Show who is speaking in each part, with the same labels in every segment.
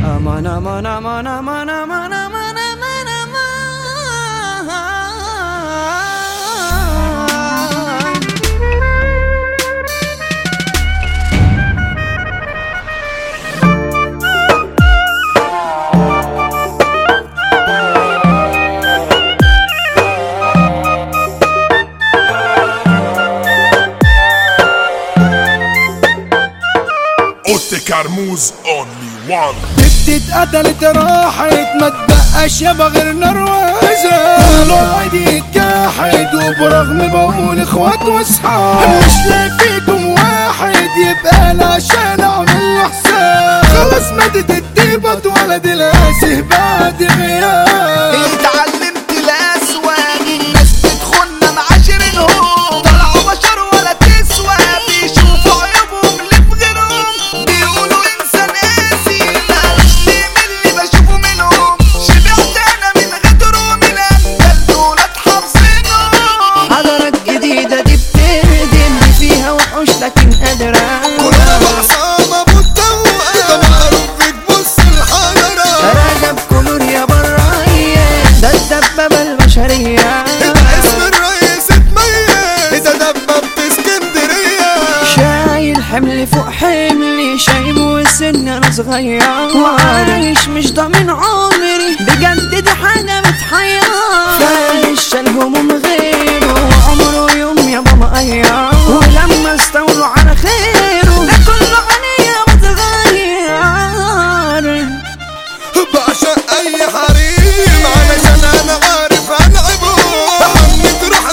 Speaker 1: امان امان امان امان امان امان امان امان
Speaker 2: اوتي كرموز اونلي وان
Speaker 3: بنتي اتقتلت راحت ما تبقاش يابا غير نروازة الواحد يتجاحد وبرغم بقول اخوات واصحاب مش لاقي فيكم واحد يبقى لا عشان اعمل له حساب خلاص ماتت الديبة اتولد الاسه بعد غياب
Speaker 4: اتعلمت الاسواق الناس بتخنا معاشرينهم طلعوا بشر ولا تسوى بيشوفوا عيوبهم اللي في غيرهم بيقولوا انسان قاسي مالوش ليه من اللي بشوفه منهم شبعت انا من غدرهم الانجل دولت حافظينهم
Speaker 1: حضارات جديدة دي بتردم دي فيها وحوش لكن قادرة
Speaker 4: كلنا بعصام ابو التوقع ده معروف بتبص الحضرة
Speaker 1: راجب كلور يا براية ده الدبابة البشرية
Speaker 4: اسم الرئيس اتميز ده دبابة اسكندرية
Speaker 1: شايل حمل فوق حملي شايب وسن انا صغير وعايش مش ضامن عمري بجد دي حاجة بتحير فايش الهموم غيره وعمره يوم يا ماما غير ولما استولوا على خيره ده كله عليا بتغير
Speaker 4: بعشق اي حريم علشان انا عارف العبه عمي تروح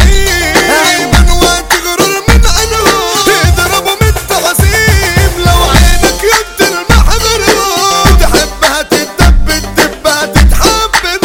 Speaker 4: لجحيم من وقت غرور من عينهم تضربوا من التعظيم لو عينك يد المحضر تحبها تدب تدبها تتحب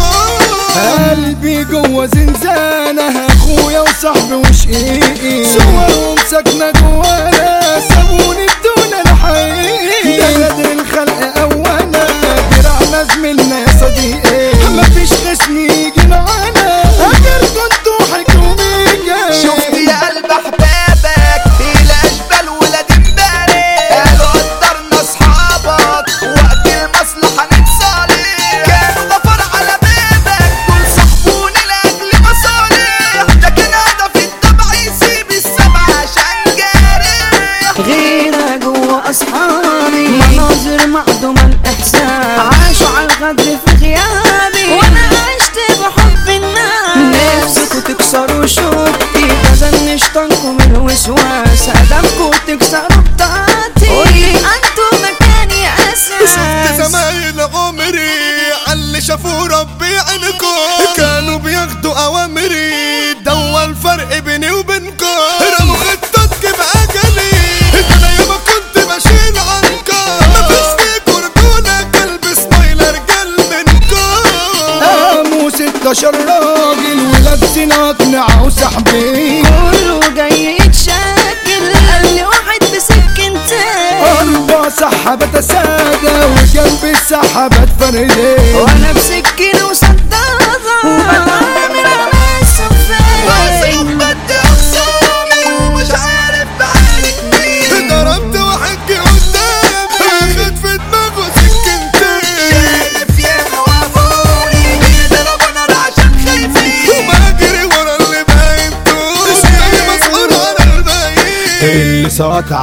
Speaker 4: منهم
Speaker 3: قلبي جوه زنزانة اخويا وصاحبي وشقيقي صورهم ساكنة جوانا سابوني بدون الحقيقي ده قدر الخلق اولا دراعنا زميلنا يا صديقي مفيش خصم يجي معانا اجر كنتوا حكومية
Speaker 4: شفت يا قلب احبابك الاشبال ولاد امبارح قالوا قدرنا اصحابك وقت المصلحه نتصالح كانوا غفر على بيبك دول صاحبوني لاجل مصالح لكن هدف الطبع يسيب السبع عشان جارح
Speaker 1: غيرة جوا أصحابي مناظر معدومة الإحساس عاشوا على الغدر في غيابي وأنا عشت بحب الناس نفسكوا تكسروا شوكتي بزن شطنكم الوسواس أدمكوا تكسروا بطاقتي أنتوا مكاني
Speaker 4: شفت
Speaker 1: أساس
Speaker 4: زمايل عمري اللي شافوا ربي عينكم كانوا بياخدوا اوامري دوا الفرق بيني وبينكم رموا خطتك باجلي انا ياما كنت بشيل عنكم مفيش فيكوا رجوله كلب سمايلر رجال منكم
Speaker 3: قاموا 16 راجل ولابسين اقنعة وسحبين
Speaker 1: كله جاي يتشكل قال لي واحد بسكنتين
Speaker 3: أربع سحبة سادة وجنب السحبة فردين
Speaker 1: وانا بسكينة وصدادة وبتعامل على السفين
Speaker 4: بدي اخصامي ومش عارف بعالج مين ضربت واحد جه قدامي خد في دماغه سكنتين شايف يا وابوني بيضربوا نار عشان خايفين وبجري ورا اللي باينته شايف مسؤول على الباقيين
Speaker 3: اللي سقط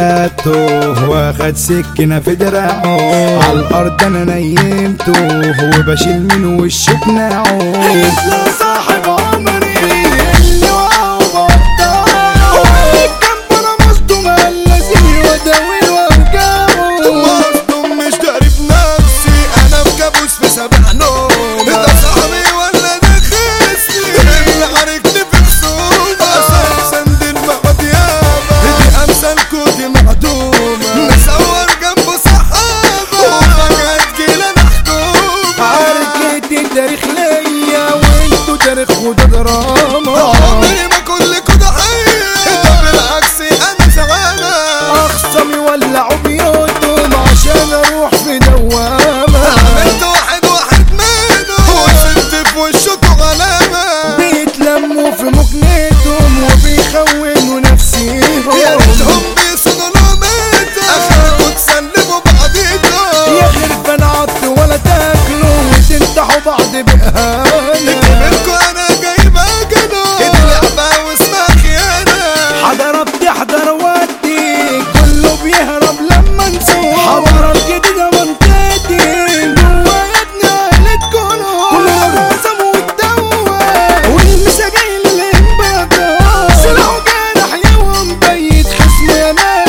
Speaker 3: عرقته واخد سكينة في دراعه على الأرض أنا نيمته وبشيل من وشه قناعه يطلع صاحب عمري اللي وقع وبقطعه واقف جنبه أنا مصدوم الذي وداوي وأوجاعه
Speaker 4: مصدوم مش داري بنفسي انا في كابوس في سبع نوم ده صاحبي ولا ده خصمي اللي حركني في خصومة اساسا دي المقعد يابا دي امثالكوا دي معدومة نصور جنبه صحابة وفجأة تجيلنا حكومة
Speaker 3: عركة التاريخ ليا وانتوا تاريخ يفضحوا بعض بإهانة
Speaker 4: منكو انا جايبه جنون دي لعبه واسمها خيانه
Speaker 3: حضرة بتحضر ودي كله بيهرب لما نسوق حضرة جديدة منطقتي جوا يدنا عيلة كله كله غزم والدوا والمسا جاي للانبضاء سلاحه جارح يوم بيت خصم يا ناس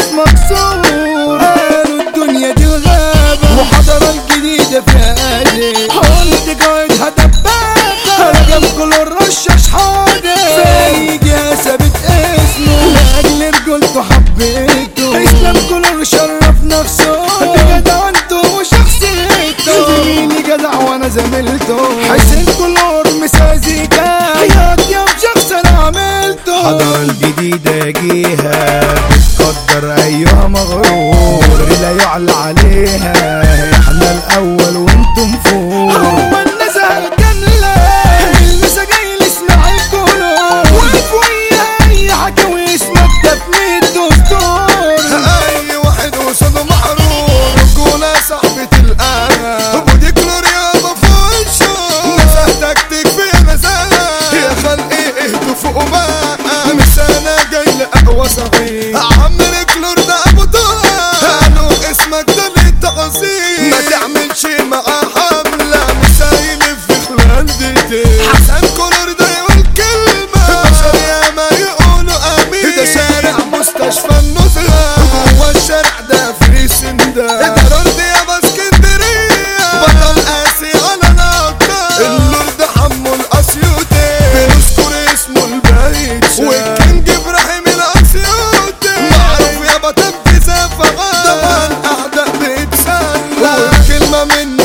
Speaker 3: مكسور قالوا الدنيا دي الغابة وحضرة الجديدة فيها قلب قلت قايدها دبابة رقم كل الرشاش حاضر فايق يا ثابت اسمه لاجل رجولته حبيته اسلام كل شرف نفسه جدع انتو وشخصيته زميلي جدع وانا زميلته حسين كل مسازيكا حياتي يا شخص انا عملته حضر الجديدة جيها بتقدر ايها مغرور لا يعلى عليها احنا الاول وانتم فوق هو الناس هتجنلة المسا جاي لاسمع الكلور واقف ويا اي حاجة واسمك تفنيد دستور
Speaker 4: اي واحد وصله محرور رجولة صاحبة القلب ودي كلور يا مفوشة نزهتك تكفي نزهة يا خلقي اهدوا فوق بقى مش انا جاي لأقوى صغير عم كلور ده ابو طه قالوا اسمك ده للتعظيم ما تعملش معاه حملة مش هيلف في خلال دقيقتين حسن كلور ده يقول كلمة بشر يا ما يقولوا امين ده شارع مستشفى النزهة جوا الشارع ده في سندا ده رد يا اسكندرية بطل قاسي على الأبطال اللور ده حمو الأسيوطي بنذكر اسمه البيت والكينج إبراهيم الأسيوطي معروف يا بطل في سفغات طبعا أعداء بيتسلى والكلمة منه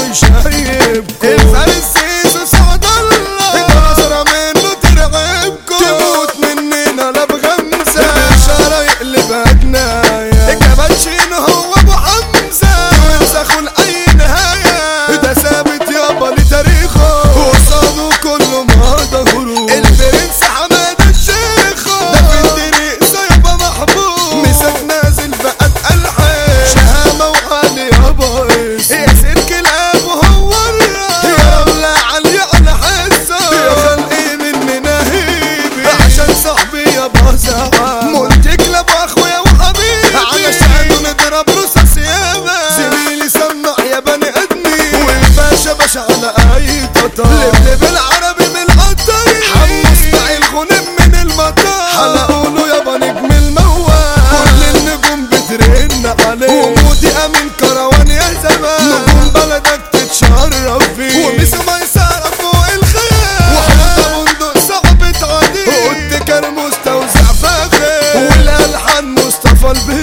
Speaker 4: يشيبكم الفارس سيسو سعد الله النظرة منه ترعبكم تموت مننا لا بغمزة الإشارة يقلب هجناية الكابتشينو هو أبو حمزة وينسخوا لأي نهاية ده ثابت يابا لتاريخه وصاله كله ما ظهره البرنس حمادة الشيخ ده في الطريق سايبه محبوب مسك نازل بقى الحين شهامة وعلي يابا يا ست كلاب وهو الراس يا رملة عالية على حسه يا خلقي مني نهيبي عشان صاحبي يابا زعل مولتي كلاب واخويا وحبيبي علشان نضرب رصاص يابا زميلي سمع يا بني ادمي والباشا باشا على اي تطار لبلب بالعربي من القطري حمص معي الغنم من المطار حلقوله يابا نجم الموال كل النجوم بترن عليه ومودي امين كروان يا زمان نجوم بلدك تتشرف فيه ومسا ما يسارة فوق الخيال وحمد بندق صعب تعديه والتكر مستوزع فاخر والالحان مصطفى البهي